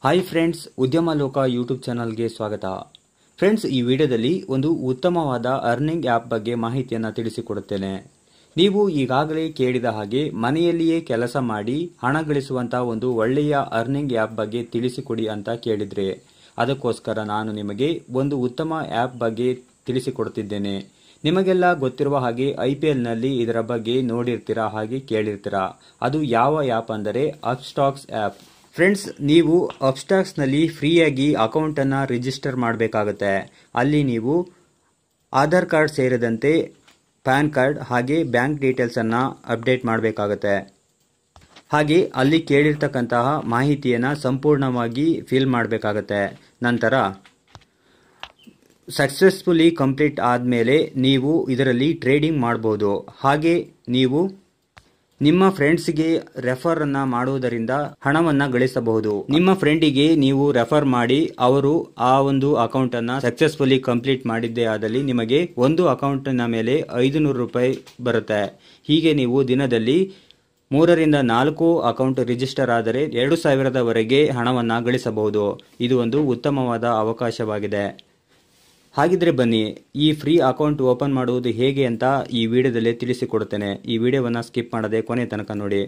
hi friends ಉದ್ಯಮ ಲೋಕ YouTube ಚಾನಲ್ಗೆ ಸ್ವಾಗತ ಫ್ರೆಂಡ್ಸ್ ಈ ವಿಡಿಯೋದಲ್ಲಿ ಒಂದು ಉತ್ತಮವಾದ ಅರ್ನಿಂಗ್ ಆ್ಯಪ್ ಬಗ್ಗೆ ಮಾಹಿತಿಯನ್ನು ತಿಳಿಸಿಕೊಡುತ್ತೇನೆ ನೀವು ಈಗಾಗಲೇ ಕೇಳಿದ ಹಾಗೆ ಮನೆಯಲ್ಲಿಯೇ ಕೆಲಸ ಮಾಡಿ ಹಣ ಗಳಿಸುವಂಥ ಒಂದು ಒಳ್ಳೆಯ ಅರ್ನಿಂಗ್ ಆ್ಯಪ್ ಬಗ್ಗೆ ತಿಳಿಸಿಕೊಡಿ ಅಂತ ಕೇಳಿದ್ರೆ ಅದಕ್ಕೋಸ್ಕರ ನಾನು ನಿಮಗೆ ಒಂದು ಉತ್ತಮ ಆ್ಯಪ್ ಬಗ್ಗೆ ತಿಳಿಸಿಕೊಡುತ್ತಿದ್ದೇನೆ ನಿಮಗೆಲ್ಲ ಗೊತ್ತಿರುವ ಹಾಗೆ ಐ ಪಿ ಎಲ್ನಲ್ಲಿ ಇದರ ಬಗ್ಗೆ ನೋಡಿರ್ತೀರಾ ಹಾಗೆ ಕೇಳಿರ್ತೀರಾ ಅದು ಯಾವ ಆ್ಯಪ್ ಅಂದರೆ ಅಪ್ಸ್ಟಾಕ್ಸ್ ಆ್ಯಪ್ ಫ್ರೆಂಡ್ಸ್ ನೀವು ಅಪ್ಸ್ಟಾಕ್ಸ್ನಲ್ಲಿ ಫ್ರೀಯಾಗಿ ಅಕೌಂಟನ್ನು ರಿಜಿಸ್ಟರ್ ಮಾಡಬೇಕಾಗುತ್ತೆ ಅಲ್ಲಿ ನೀವು ಆಧಾರ್ ಕಾರ್ಡ್ ಸೇರಿದಂತೆ ಪ್ಯಾನ್ ಕಾರ್ಡ್ ಹಾಗೆ ಬ್ಯಾಂಕ್ ಡೀಟೇಲ್ಸನ್ನು ಅಪ್ಡೇಟ್ ಮಾಡಬೇಕಾಗತ್ತೆ ಹಾಗೆ ಅಲ್ಲಿ ಕೇಳಿರ್ತಕ್ಕಂತಹ ಮಾಹಿತಿಯನ್ನು ಸಂಪೂರ್ಣವಾಗಿ ಫಿಲ್ ಮಾಡಬೇಕಾಗತ್ತೆ ನಂತರ ಸಕ್ಸಸ್ಫುಲಿ ಕಂಪ್ಲೀಟ್ ಆದಮೇಲೆ ನೀವು ಇದರಲ್ಲಿ ಟ್ರೇಡಿಂಗ್ ಮಾಡ್ಬೋದು ಹಾಗೆ ನೀವು ನಿಮ್ಮ ಫ್ರೆಂಡ್ಸ್ಗೆ ರೆಫರ್ ಅನ್ನ ಮಾಡುವುದರಿಂದ ಹಣವನ್ನ ಗಳಿಸಬಹುದು ನಿಮ್ಮ ಫ್ರೆಂಡಿಗೆ ನೀವು ರೆಫರ್ ಮಾಡಿ ಅವರು ಆ ಒಂದು ಅಕೌಂಟ್ ಅನ್ನ ಸಕ್ಸಸ್ಫುಲಿ ಕಂಪ್ಲೀಟ್ ಮಾಡಿದ್ದೇ ಆದಲ್ಲಿ ನಿಮಗೆ ಒಂದು ಅಕೌಂಟಿನ ಮೇಲೆ ಐದು ನೂರು ರೂಪಾಯಿ ಬರುತ್ತೆ ಹೀಗೆ ನೀವು ದಿನದಲ್ಲಿ ಮೂರರಿಂದ ನಾಲ್ಕು ಅಕೌಂಟ್ ರಿಜಿಸ್ಟರ್ ಆದರೆ ಎರಡು ಸಾವಿರದವರೆಗೆ ಹಣವನ್ನ ಗಳಿಸಬಹುದು ಇದು ಒಂದು ಉತ್ತಮವಾದ ಅವಕಾಶವಾಗಿದೆ ಹಾಗಿದ್ರೆ ಬನ್ನಿ ಈ ಫ್ರೀ ಅಕೌಂಟ್ ಓಪನ್ ಮಾಡುವುದು ಹೇಗೆ ಅಂತ ಈ ವಿಡಿಯೋದಲ್ಲಿ ತಿಳಿಸಿಕೊಡುತ್ತೇನೆ ಈ ವಿಡಿಯೋವನ್ನು ಸ್ಕಿಪ್ ಮಾಡದೆ ಕೊನೆ ತನಕ ನೋಡಿ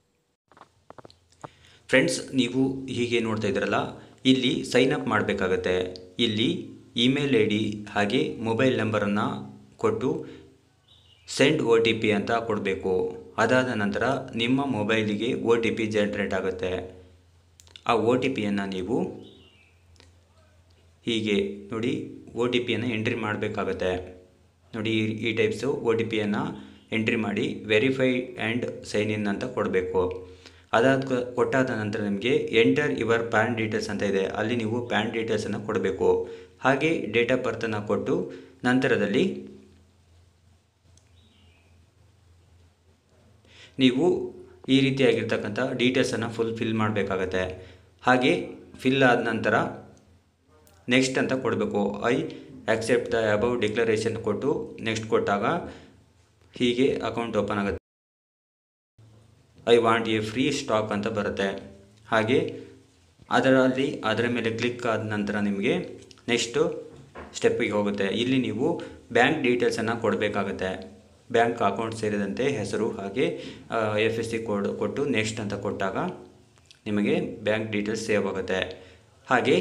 ಫ್ರೆಂಡ್ಸ್ ನೀವು ಹೀಗೆ ನೋಡ್ತಾ ಇದ್ದೀರಲ್ಲ ಇಲ್ಲಿ ಸೈನ್ ಅಪ್ ಮಾಡಬೇಕಾಗತ್ತೆ ಇಲ್ಲಿ ಇಮೇಲ್ ಐ ಡಿ ಹಾಗೆ ಮೊಬೈಲ್ ನಂಬರನ್ನು ಕೊಟ್ಟು ಸೆಂಡ್ ಒ ಟಿ ಪಿ ಅಂತ ಕೊಡಬೇಕು ಅದಾದ ನಂತರ ನಿಮ್ಮ ಮೊಬೈಲಿಗೆ ಒ ಟಿ ಪಿ ಜನ್ರೇಟ್ ಆಗುತ್ತೆ ಆ ಒ ಟಿ ಪಿಯನ್ನು ನೀವು ಹೀಗೆ ನೋಡಿ ಒ ಟಿ ಪಿಯನ್ನು ಎಂಟ್ರಿ ಮಾಡಬೇಕಾಗತ್ತೆ ನೋಡಿ ಈ ಈ ಟೈಪ್ಸು ಒ ಟಿ ಪಿಯನ್ನು ಎಂಟ್ರಿ ಮಾಡಿ ವೆರಿಫೈ ಆ್ಯಂಡ್ ಸೈನ್ ಇನ್ ಅಂತ ಕೊಡಬೇಕು ಅದಾದ ಕೊಟ್ಟಾದ ನಂತರ ನಿಮಗೆ ಎಂಟರ್ ಯುವರ್ ಪ್ಯಾನ್ ಡೀಟೇಲ್ಸ್ ಅಂತ ಇದೆ ಅಲ್ಲಿ ನೀವು ಪ್ಯಾನ್ ಡೀಟೇಲ್ಸನ್ನು ಕೊಡಬೇಕು ಹಾಗೆ ಡೇಟ್ ಆಫ್ ಬರ್ತನ್ನು ಕೊಟ್ಟು ನಂತರದಲ್ಲಿ ನೀವು ಈ ರೀತಿಯಾಗಿರ್ತಕ್ಕಂಥ ಡೀಟೇಲ್ಸನ್ನು ಫುಲ್ ಫಿಲ್ ಮಾಡಬೇಕಾಗತ್ತೆ ಹಾಗೆ ಫಿಲ್ ಆದ ನಂತರ ನೆಕ್ಸ್ಟ್ ಅಂತ ಕೊಡಬೇಕು I accept the above declaration ಕೊಟ್ಟು ನೆಕ್ಸ್ಟ್ ಕೊಟ್ಟಾಗ ಹೀಗೆ ಅಕೌಂಟ್ ಓಪನ್ ಆಗುತ್ತೆ I want a free stock ಅಂತ ಬರುತ್ತೆ ಹಾಗೆ ಅದರಲ್ಲಿ ಅದರ ಮೇಲೆ ಕ್ಲಿಕ್ ಆದ ನಂತರ ನಿಮಗೆ ನೆಕ್ಸ್ಟು ಸ್ಟೆಪ್ಪಿಗೆ ಹೋಗುತ್ತೆ ಇಲ್ಲಿ ನೀವು ಬ್ಯಾಂಕ್ ಡೀಟೇಲ್ಸನ್ನು ಕೊಡಬೇಕಾಗತ್ತೆ ಬ್ಯಾಂಕ್ ಅಕೌಂಟ್ ಸೇರಿದಂತೆ ಹೆಸರು ಹಾಗೆ ಎಫ್ ಎಸ್ ಸಿ ಕೋಡ್ ಕೊಟ್ಟು ನೆಕ್ಸ್ಟ್ ಅಂತ ಕೊಟ್ಟಾಗ ನಿಮಗೆ ಬ್ಯಾಂಕ್ ಡೀಟೇಲ್ಸ್ ಸೇವ್ ಆಗುತ್ತೆ ಹಾಗೆ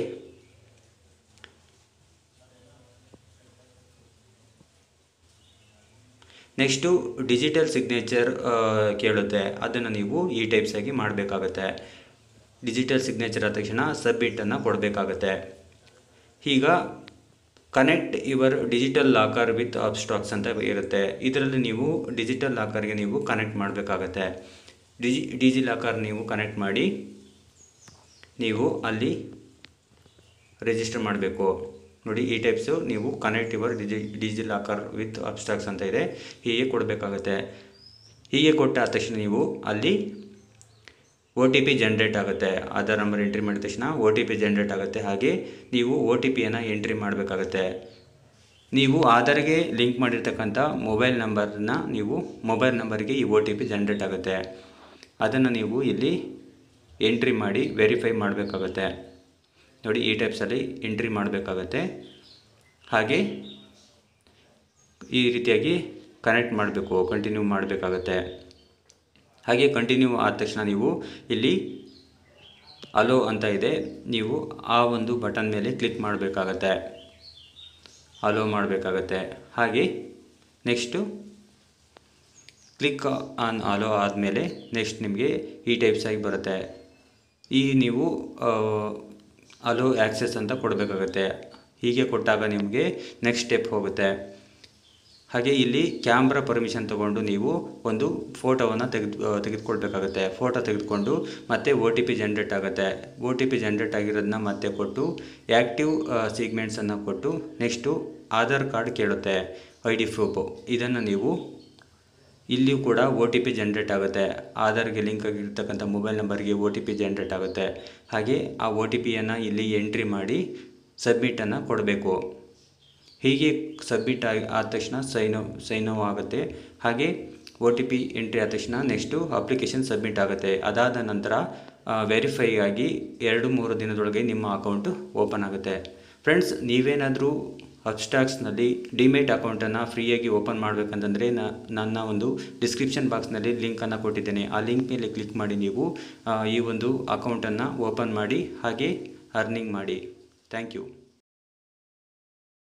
ನೆಕ್ಸ್ಟು ಡಿಜಿಟಲ್ ಸಿಗ್ನೇಚರ್ ಕೇಳುತ್ತೆ ಅದನ್ನು ನೀವು ಈ ಟೈಪ್ಸ್ ಆಗಿ ಮಾಡಬೇಕಾಗತ್ತೆ ಡಿಜಿಟಲ್ ಸಿಗ್ನೇಚರ್ ಆದ ತಕ್ಷಣ ಸಬ್ಮಿಟನ್ನು ಕೊಡಬೇಕಾಗತ್ತೆ ಈಗ connect your digital locker with Upstox ಅಂತ ಇರುತ್ತೆ ಇದರಲ್ಲಿ ನೀವು ಡಿಜಿಟಲ್ ಲಾಕರ್ಗೆ ನೀವು ಕನೆಕ್ಟ್ ಮಾಡಬೇಕಾಗತ್ತೆ ಡಿಜಿ ಡಿಜಿ ಲಾಕರ್ ನೀವು ಕನೆಕ್ಟ್ ಮಾಡಿ ನೀವು ಅಲ್ಲಿ ರಿಜಿಸ್ಟರ್ ಮಾಡಬೇಕು ನೋಡಿ ಈ ಟೈಪ್ಸು ನೀವು connect your digi digi locker with Upstox ಅಂತ ಇದೆ ಹೀಗೆ ಕೊಡಬೇಕಾಗತ್ತೆ ಹೀಗೆ ಕೊಟ್ಟ ತಕ್ಷಣ ನೀವು ಅಲ್ಲಿ ಒ ಟಿ ಪಿ ಜನ್ರೇಟ್ ಆಗುತ್ತೆ ಆಧಾರ್ ನಂಬರ್ ಎಂಟ್ರಿ ಮಾಡಿದ ತಕ್ಷಣ ಒ ಟಿ ಪಿ ಜನ್ರೇಟ್ ಆಗುತ್ತೆ ಹಾಗೆ ನೀವು ಒ ಟಿ ಪಿಯನ್ನು ಎಂಟ್ರಿ ಮಾಡಬೇಕಾಗತ್ತೆ ನೀವು ಆಧಾರ್ಗೆ ಲಿಂಕ್ ಮಾಡಿರ್ತಕ್ಕಂಥ ಮೊಬೈಲ್ ನಂಬರನ್ನ ನೀವು ಮೊಬೈಲ್ ನಂಬರ್ಗೆ ಈ ಒ ಟಿ ಪಿ ಜನ್ರೇಟ್ ಆಗುತ್ತೆ ಅದನ್ನು ನೀವು ಇಲ್ಲಿ ಎಂಟ್ರಿ ಮಾಡಿ ವೆರಿಫೈ ಮಾಡಬೇಕಾಗತ್ತೆ ನೋಡಿ ಈ ಟೈಪ್ಸಲ್ಲಿ ಎಂಟ್ರಿ ಮಾಡಬೇಕಾಗತ್ತೆ ಹಾಗೆ ಈ ರೀತಿಯಾಗಿ ಕನೆಕ್ಟ್ ಮಾಡಬೇಕು ಕಂಟಿನ್ಯೂ ಮಾಡಬೇಕಾಗತ್ತೆ ಹಾಗೆ ಕಂಟಿನ್ಯೂ ಆದ ತಕ್ಷಣ ನೀವು ಇಲ್ಲಿ ಅಲೋ ಅಂತ ಇದೆ ನೀವು ಆ ಒಂದು ಬಟನ್ ಮೇಲೆ ಕ್ಲಿಕ್ ಮಾಡಬೇಕಾಗತ್ತೆ ಅಲೋ ಮಾಡಬೇಕಾಗತ್ತೆ ಹಾಗೆ ನೆಕ್ಸ್ಟು ಕ್ಲಿಕ್ ಆನ್ ಅಲೋ ಆದಮೇಲೆ ನೆಕ್ಸ್ಟ್ ನಿಮಗೆ ಈ ಟೈಪ್ಸ್ ಆಗಿ ಬರುತ್ತೆ ಈ ನೀವು ಅಲೋ ಆ್ಯಕ್ಸೆಸ್ ಅಂತ ಕೊಡಬೇಕಾಗತ್ತೆ ಹೀಗೆ ಕೊಟ್ಟಾಗ ನಿಮಗೆ ನೆಕ್ಸ್ಟ್ ಸ್ಟೆಪ್ ಹೋಗುತ್ತೆ ಹಾಗೆ ಇಲ್ಲಿ ಕ್ಯಾಮ್ರಾ ಪರ್ಮಿಷನ್ ತೊಗೊಂಡು ನೀವು ಒಂದು ಫೋಟೋವನ್ನು ತೆಗೆದು ತೆಗೆದುಕೊಳ್ಬೇಕಾಗತ್ತೆ ಫೋಟೋ ತೆಗೆದುಕೊಂಡು ಮತ್ತೆ ಒ ಟಿ ಪಿ ಜನ್ರೇಟ್ ಆಗುತ್ತೆ ಒ ಟಿ ಪಿ ಜನ್ರೇಟ್ ಆಗಿರೋದನ್ನ ಮತ್ತೆ ಕೊಟ್ಟು ಆ್ಯಕ್ಟಿವ್ ಸೀಗ್ಮೆಂಟ್ಸನ್ನು ಕೊಟ್ಟು ನೆಕ್ಸ್ಟು ಆಧಾರ್ ಕಾರ್ಡ್ ಕೇಳುತ್ತೆ ಐ ಡಿ ಪ್ರೂಫು ಇದನ್ನು ನೀವು ಇಲ್ಲಿಯೂ ಕೂಡ ಒ ಟಿ ಪಿ ಜನ್ರೇಟ್ ಆಗುತ್ತೆ ಆಧಾರ್ಗೆ ಲಿಂಕ್ ಆಗಿರ್ತಕ್ಕಂಥ ಮೊಬೈಲ್ ನಂಬರ್ಗೆ ಒ ಟಿ ಪಿ ಜನ್ರೇಟ್ ಆಗುತ್ತೆ ಹಾಗೆ ಆ ಒ ಟಿ ಪಿಯನ್ನು ಇಲ್ಲಿ ಎಂಟ್ರಿ ಮಾಡಿ ಸಬ್ಮಿಟನ್ನು ಕೊಡಬೇಕು ಹೀಗೆ ಸಬ್ಮಿಟ್ ಆಗಿ ಆದ ತಕ್ಷಣ ಸೈನ್ ಸೈನ್ ಆಗುತ್ತೆ ಹಾಗೆ ಒ ಟಿ ಪಿ ಎಂಟ್ರಿ ಆದ ತಕ್ಷಣ ನೆಕ್ಸ್ಟು ಅಪ್ಲಿಕೇಶನ್ ಸಬ್ಮಿಟ್ ಆಗುತ್ತೆ ಅದಾದ ನಂತರ ವೆರಿಫೈ ಆಗಿ ಎರಡು ಮೂರು ದಿನದೊಳಗೆ ನಿಮ್ಮ ಅಕೌಂಟು ಓಪನ್ ಆಗುತ್ತೆ ಫ್ರೆಂಡ್ಸ್ ನೀವೇನಾದರೂ ಅಬ್ಸ್ಟಾಕ್ಸ್ನಲ್ಲಿ ಡಿಮೇಟ್ ಅಕೌಂಟನ್ನು ಫ್ರೀಯಾಗಿ ಓಪನ್ ಮಾಡಬೇಕಂತಂದರೆ ನನ್ನ ಒಂದು ಡಿಸ್ಕ್ರಿಪ್ಷನ್ ಬಾಕ್ಸ್ನಲ್ಲಿ ಲಿಂಕನ್ನು ಕೊಟ್ಟಿದ್ದೇನೆ ಆ ಲಿಂಕ್ ಮೇಲೆ ಕ್ಲಿಕ್ ಮಾಡಿ ನೀವು ಆ, ಈ ಒಂದು ಅಕೌಂಟನ್ನು ಓಪನ್ ಮಾಡಿ ಹಾಗೆ ಅರ್ನಿಂಗ್ ಮಾಡಿ ಥ್ಯಾಂಕ್ ಯು